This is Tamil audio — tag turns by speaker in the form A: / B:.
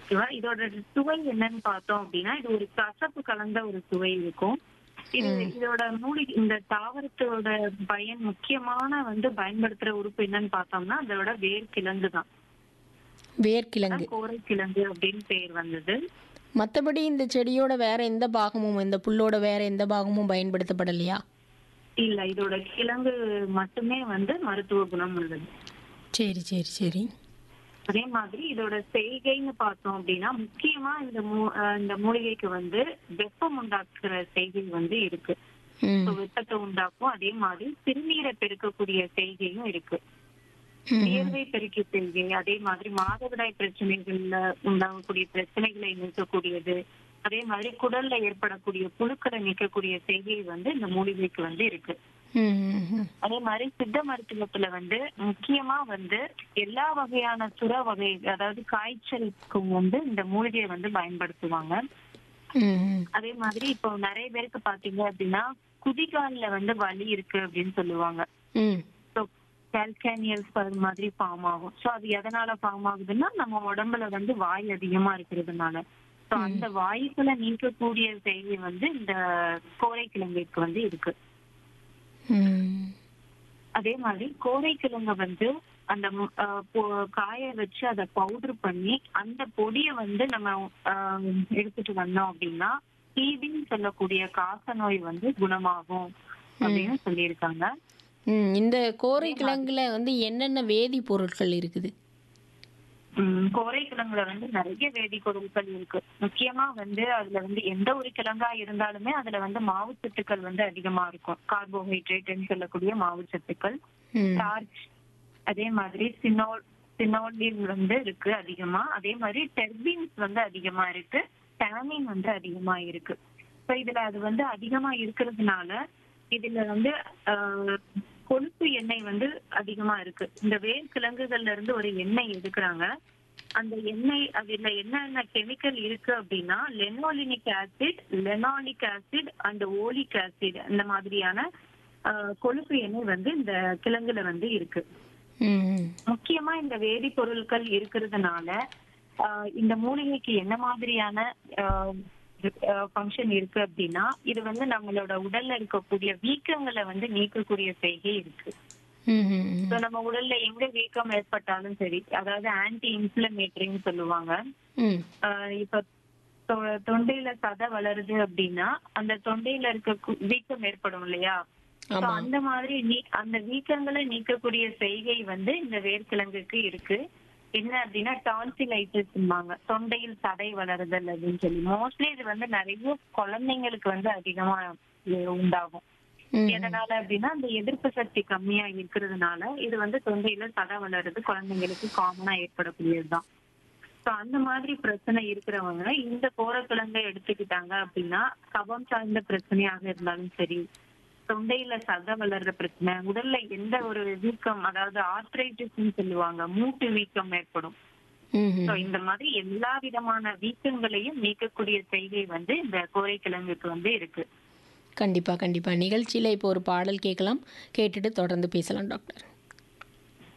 A: ஓகேவா இதோட சுவை என்னன்னு பார்த்தோம் அப்படின்னா இது ஒரு கசப்பு கலந்த ஒரு சுவை இருக்கும் இது இதோட மூலிகை இந்த தாவரத்தோட பயன் முக்கியமான வந்து பயன்படுத்துற உறுப்பு என்னன்னு பார்த்தோம்னா அதோட வேர் கிழங்கு தான்
B: வேர்க்கிழங்கு
A: கோரை கிழங்கு அப்படின்னு பேர் வந்தது
B: மற்றபடி இந்த செடியோட வேற எந்த பாகமும் இந்த புல்லோட வேற எந்த பாகமும் பயன்படுத்தப்படலையா
A: இல்ல இதோட கிழங்கு மட்டுமே வந்து மருத்துவ குணம் உள்ளது
B: சரி சரி சரி
A: அதே மாதிரி இதோட செய்கைன்னு பார்த்தோம் அப்படின்னா முக்கியமா இந்த மூ- அஹ் இந்த மூலிகைக்கு வந்து வெப்பம் உண்டாக்குற செய்கை வந்து இருக்கு
B: ம்
A: So, வெப்பத்தை உண்டாக்கும் அதே மாதிரி சிறுநீரை பெருக்கக்கூடிய செய்கையும் இருக்கு
B: ம்.
A: வியர்வை பெருக்கி செய்கை அதே மாதிரி மாதவிடாய் பிரச்சனைகள்ல உண்டாகக்கூடிய பிரச்சனைகளை நீக்கக்கூடியது அதே மாதிரி குடல்ல ஏற்படக்கூடிய புழுக்களை நீக்கக்கூடிய செய்கை வந்து இந்த மூலிகைக்கு வந்து இருக்கு
B: ம், ம், ம்.
A: அதே மாதிரி சித்த மருத்துவத்துல வந்து முக்கியமா வந்து எல்லா வகையான சுர வகை அதாவது காய்ச்சலுக்கும் வந்து இந்த மூலிகையை வந்து பயன்படுத்துவாங்க
B: ம், ம்.
A: அதே மாதிரி இப்போ நிறைய பேருக்கு பாத்தீங்க அப்படின்னா குதிகால்ல வந்து வலி இருக்கு அப்படின்னு சொல்லுவாங்க
B: ம்
A: ஸோ கால்கானியல்ஸ் அது மாதிரி ஃபார்ம் ஆகும் ஸோ அது எதனால ஃபார்ம் ஆகுதுன்னா நம்ம உடம்புல வந்து வாய் அதிகமா இருக்கிறதுனால ஸோ அந்த வாயுக்களை நீக்கக்கூடிய செய்தி வந்து இந்த கோரைக்கிழங்குக்கு வந்து இருக்கு
B: ம்.
A: அதே மாதிரி கோரைக்கிழங்க வந்து அந்த ம், அஹ், பொ- காய வச்சு அதை பவுடர் பண்ணி அந்த பொடியை வந்து நம்ம அஹ், எடுத்துட்டு வந்தோம் அப்படின்னா டிபின்னு சொல்லக்கூடிய காச நோய் வந்து குணமாகும் அப்படின்னு சொல்லியிருக்காங்க
B: ம் இந்த கோரை கிழங்குல வந்து என்னென்ன வேதிப்பொருட்கள் இருக்குது
A: ம், கோரைக்கிழங்குல வந்து நிறைய வேதிப்பொருட்கள் இருக்கு முக்கியமா வந்து அதுல வந்து எந்த ஒரு கிழங்கா இருந்தாலுமே அதுல வந்து மாவுச்சத்துக்கள் வந்து அதிகமா இருக்கும் கார்போஹைட்ரேட்னு சொல்லக்கூடிய மாவுச்சத்துக்கள்
B: ம்
A: ஸ்டார்ச் அதே மாதிரி சினோல் சினோலின் வந்து இருக்கு அதிகமா அதே மாதிரி டெர்பின்ஸ் வந்து அதிகமா இருக்கு டேனின் வந்து அதிகமா இருக்கு ஸோ இதுல அது வந்து அதிகமா இருக்கிறதுனால இதுல வந்து ஆஹ், கொழுப்பு எண்ணெய் வந்து அதிகமா இருக்கு இந்த வேர் கிழங்குகள்ல இருந்து ஒரு எண்ணெய் எடுக்கிறாங்க அந்த எண்ணெய் அதுல என்னென்ன கெமிக்கல் இருக்கு அப்படின்னா linolenic acid linoleic acid and oleic acid இந்த மாதிரியான ஆஹ், கொழுப்பு எண்ணெய் வந்து இந்த கிழங்குல வந்து இருக்கு
B: ம் ம்.
A: முக்கியமா இந்த வேதிப்பொருட்கள் இருக்கிறதுனால ஆஹ், இந்த மூலிகைக்கு என்ன மாதிரியான ஃபங்க்ஷன் இருக்கு அப்படின்னா இது வந்து நம்மளோட உடல்ல இருக்கக்கூடிய வீக்கங்களை வந்து நீக்கக்கூடிய செய்கை இருக்கு
B: ம் ம் ம்.
A: So, நம்ம உடல்ல எங்க வீக்கம் ஏற்பட்டாலும் சரி அதாவது ஆன்டி இன்ஃபிளமேட்டரின்னு சொல்லுவாங்க
B: ம்
A: ஆஹ் இப்ப தொ- தொண்டையில சதை வளருது அப்படின்னா அந்த தொண்டையில இருக்க கு- வீக்கம் ஏற்படும் இல்லையா So,
B: ஆமா
A: அந்த மாதிரி நீ அந்த வீக்கங்களை நீக்கக்கூடிய செய்கை வந்து இந்த வேர்க்கிழங்குக்கு இருக்கு என்ன அப்படின்னா டான்சிலைட்டிஸ்ம்பாங்க தொண்டையில் சதை வளருதல் அப்படின்னு சொல்லி மோஸ்ட்லி இது வந்து நிறைய குழந்தைங்களுக்கு வந்து அதிகமா இது உண்டாகும்
B: ம்
A: எதனால அப்படின்னா அந்த எதிர்ப்பு சக்தி கம்மியா இருக்கிறதுனால இது வந்து தொண்டையில சதை வளருது குழந்தைங்களுக்கு காமனா ஏற்படக்கூடியதுதான் ஸோ அந்த மாதிரி பிரச்சனை இருக்கிறவங்க இந்த கோரக்கிழங்கை எடுத்துக்கிட்டாங்க அப்படின்னா கபம் சார்ந்த பிரச்சனையாக இருந்தாலும் சரி தொண்டையில சதை வளர்ற பிரச்சனை உடல்ல எந்த ஒரு வீக்கம் அதாவது ஆர்த்ரைட்டிஸ்ன்னு சொல்லுவாங்க மூட்டு வீக்கம் ஏற்படும்
B: ம்
A: ஸோ
B: ம்.
A: இந்த மாதிரி எல்லா விதமான வீக்கங்களையும் நீக்கக்கூடிய செய்கை வந்து இந்த கோரைக்கிழங்குக்கு வந்து இருக்கு
B: கண்டிப்பா கண்டிப்பா நிகழ்ச்சியில இப்போ ஒரு பாடல் கேட்கலாம் கேட்டுட்டு தொடர்ந்து பேசலாம் டாக்டர்